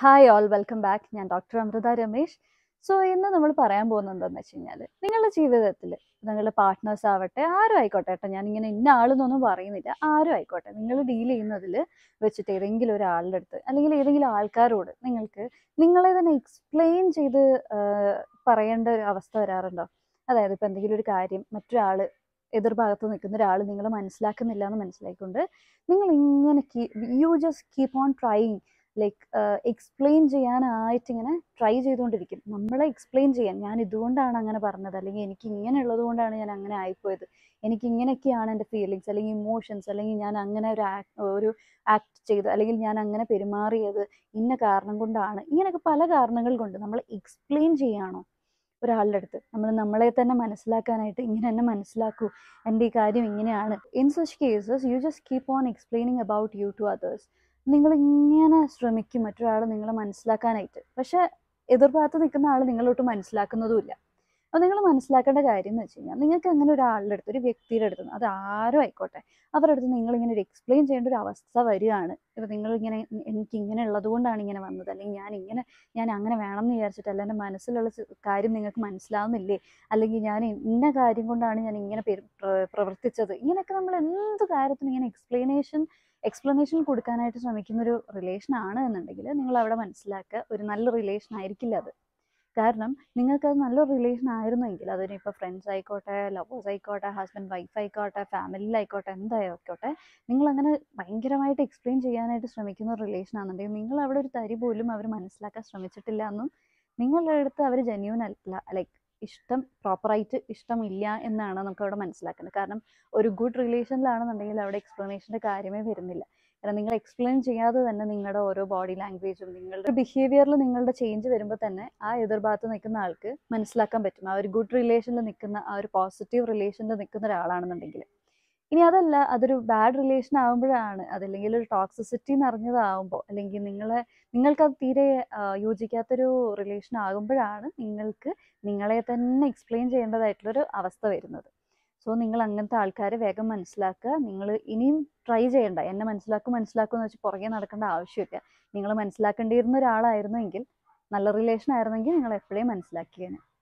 hi all welcome back ഞാൻ doctor Amrutha Ramesh so ഇന്ന് നമ്മൾ പറയാൻ പോകുന്നത് എന്താണെന്ന് വെച്ച് കഴിഞ്ഞാൽ നിങ്ങളുടെ ജീവിതത്തിൽ നിങ്ങളുടെ പാർട്ട്നേഴ്സ് ആവട്ടെ ആരും ആയിക്കോട്ടെ കേട്ടോ ഞാൻ ഇങ്ങനെ ഇന്ന ആളെന്നൊന്നും പറയുന്നില്ല ആരും ആയിക്കോട്ടെ നിങ്ങൾ ഡീൽ ചെയ്യുന്നതിൽ വെച്ചിട്ട് ഏതെങ്കിലും ഒരാളുടെ അടുത്ത് അല്ലെങ്കിൽ ഏതെങ്കിലും ആൾക്കാരോട് നിങ്ങൾക്ക് നിങ്ങളെ തന്നെ എക്സ്പ്ലെയിൻ ചെയ്ത് ആഹ്, പറയേണ്ട ഒരു അവസ്ഥ വരാറുണ്ടോ അതായത് ഇപ്പം എന്തെങ്കിലും ഒരു കാര്യം മറ്റൊരാൾ എതിർഭാഗത്ത് നിൽക്കുന്ന ഒരാൾ നിങ്ങൾ മനസ്സിലാക്കുന്നില്ല എന്ന് മനസ്സിലാക്കിക്കൊണ്ട് നിങ്ങൾ ഇങ്ങനെ you just keep on trying like explain ചെയ്യാനായിട്ട് ഇങ്ങനെ ട്രൈ ചെയ്തുകൊണ്ടിരിക്കും നമ്മളെ എക്സ്പ്ലെയിൻ ചെയ്യാൻ ഞാൻ ഇതുകൊണ്ടാണ് അങ്ങനെ പറഞ്ഞത് അല്ലെങ്കിൽ എനിക്ക് ഇങ്ങനെ ഉള്ളത് കൊണ്ടാണ് ഞാൻ അങ്ങനെ ആയിപ്പോയത് എനിക്ക് ഇങ്ങനെയൊക്കെയാണ് എൻ്റെ ഫീലിങ്സ് അല്ലെങ്കിൽ ഇമോഷൻസ് അല്ലെങ്കിൽ ഞാൻ അങ്ങനെ ഒരു ആക്ട് ഒരു ആക്ട് ചെയ്ത് അല്ലെങ്കിൽ ഞാൻ അങ്ങനെ പെരുമാറിയത് ഇന്ന കാരണം കൊണ്ടാണ് ഇങ്ങനെയൊക്കെ പല കാരണങ്ങൾ കൊണ്ട് നമ്മൾ എക്സ്പ്ലെയിൻ ചെയ്യാണോ ഒരാളുടെ അടുത്ത് നമ്മൾ നമ്മളെ തന്നെ മനസ്സിലാക്കാനായിട്ട് ഇങ്ങനെ തന്നെ മനസ്സിലാക്കൂ എൻ്റെ ഈ കാര്യം ഇങ്ങനെയാണ് in such cases you just keep on explaining about you to others നിങ്ങൾ ഇങ്ങനെ ശ്രമിക്കും മറ്റൊരാൾ നിങ്ങളെ മനസ്സിലാക്കാനായിട്ട് പക്ഷെ എതിർഭാഗത്ത് നിൽക്കുന്ന ആൾ നിങ്ങളോട്ട് മനസ്സിലാക്കുന്നതുമില്ല അപ്പോൾ നിങ്ങൾ മനസ്സിലാക്കേണ്ട കാര്യം എന്ന് വെച്ച് കഴിഞ്ഞാൽ നിങ്ങൾക്ക് അങ്ങനെ ഒരാളുടെ അടുത്ത് ഒരു വ്യക്തിയുടെ അടുത്ത് അത് ആരും ആയിക്കോട്ടെ അവരുടെ അടുത്ത് നിങ്ങളിങ്ങനെ ഒരു എക്സ്പ്ലെയിൻ ചെയ്യേണ്ട ഒരു അവസ്ഥ വരികയാണ് ഇപ്പം നിങ്ങളിങ്ങനെ എനിക്ക് ഇങ്ങനെ ഉള്ളത് കൊണ്ടാണ് ഇങ്ങനെ വന്നത് അല്ലെങ്കിൽ ഞാൻ ഇങ്ങനെ ഞാൻ അങ്ങനെ വേണം എന്ന് വിചാരിച്ചിട്ടല്ല എൻ്റെ മനസ്സിലുള്ള ചി- കാര്യം നിങ്ങൾക്ക് മനസ്സിലാവുന്നില്ലേ അല്ലെങ്കിൽ ഞാൻ ഇന്ന കാര്യം കൊണ്ടാണ് ഞാൻ ഇങ്ങനെ പെരു- പ്ര- പ്രവർത്തിച്ചത് ഇങ്ങനെയൊക്കെ നമ്മൾ എന്ത് കാര്യത്തിനും ഇങ്ങനെ എക്സ്പ്ലനേഷൻ എക്സ്പ്ലനേഷൻ കൊടുക്കാനായിട്ട് ശ്രമിക്കുന്ന ഒരു റിലേഷൻ ആണ് എന്നുണ്ടെങ്കിൽ നിങ്ങൾ അവിടെ മനസ്സിലാക്കുക ഒരു നല്ല റിലേഷൻ ആയിരിക്കില്ല അത് കാരണം നിങ്ങൾക്ക് അത് നല്ലൊരു റിലേഷൻ ആയിരുന്നെങ്കിൽ അതിന് ഇപ്പോൾ ഫ്രണ്ട്സ് ആയിക്കോട്ടെ ലവേഴ്സ് ആയിക്കോട്ടെ ഹസ്ബൻഡ് വൈഫ് ആയിക്കോട്ടെ ഫാമിലിയിലായിക്കോട്ടെ എന്തായിക്കോട്ടെ നിങ്ങൾ അങ്ങനെ ഭയങ്കരമായിട്ട് എക്സ്പ്ലെയിൻ ചെയ്യാനായിട്ട് ശ്രമിക്കുന്ന ഒരു റിലേഷൻ ആണെന്നുണ്ടെങ്കിൽ നിങ്ങൾ അവിടെ ഒരു തരി പോലും അവർ മനസ്സിലാക്കാൻ ശ്രമിച്ചിട്ടില്ല എന്നും നിങ്ങളുടെ അടുത്ത് അവർ ജെന്യൂൻ അല്ല ലൈക്ക് ഇഷ്ടം പ്രോപ്പറായിട്ട് ഇഷ്ടമില്ല എന്നാണ് നമുക്ക് അവിടെ മനസ്സിലാക്കേണ്ടത് കാരണം ഒരു ഗുഡ് റിലേഷനിലാണെന്നുണ്ടെങ്കിൽ അവിടെ എക്സ്പ്ലനേഷൻ്റെ കാര്യമേ വരുന്നില്ല കാരണം നിങ്ങൾ എക്സ്പ്ലെയിൻ ചെയ്യാതെ തന്നെ നിങ്ങളുടെ ഓരോ ബോഡി ലാംഗ്വേജും നിങ്ങളുടെ ബിഹേവിയറിൽ നിങ്ങളുടെ ചേഞ്ച് വരുമ്പോൾ തന്നെ ആ എതിർഭാഗത്ത് നിൽക്കുന്ന ആൾക്ക് മനസ്സിലാക്കാൻ പറ്റും ആ ഒരു ഗുഡ് റിലേഷനിൽ നിൽക്കുന്ന ആ ഒരു പോസിറ്റീവ് റിലേഷനിൽ നിൽക്കുന്ന ഒരാളാണെന്നുണ്ടെങ്കിൽ ഇനി അതല്ല അതൊരു ബാഡ് റിലേഷൻ ആകുമ്പോഴാണ് അതല്ലെങ്കിൽ ഒരു ടോക്സിസിറ്റി നിറഞ്ഞതാകുമ്പോൾ അല്ലെങ്കിൽ നിങ്ങളെ നിങ്ങൾക്കത് തീരെ ആ, യോജിക്കാത്തൊരു റിലേഷൻ ആകുമ്പോഴാണ് നിങ്ങൾക്ക് നിങ്ങളെ തന്നെ എക്സ്പ്ലെയിൻ ചെയ്യേണ്ടതായിട്ടുള്ളൊരു അവസ്ഥ വരുന്നത് സോ നിങ്ങൾ അങ്ങനത്തെ ആൾക്കാരെ വേഗം മനസ്സിലാക്കുക നിങ്ങൾ ഇനിയും ട്രൈ ചെയ്യണ്ട എന്നെ മനസ്സിലാക്കും മനസ്സിലാക്കും എന്ന് വെച്ച് പുറകെ നടക്കേണ്ട ആവശ്യമില്ല നിങ്ങൾ മനസ്സിലാക്കേണ്ടിയിരുന്ന ഒരാളായിരുന്നെങ്കിൽ നല്ല റിലേഷൻ ആയിരുന്നെങ്കിൽ നിങ്ങൾ എപ്പോഴേ മനസ്സിലാക്കിയേനെ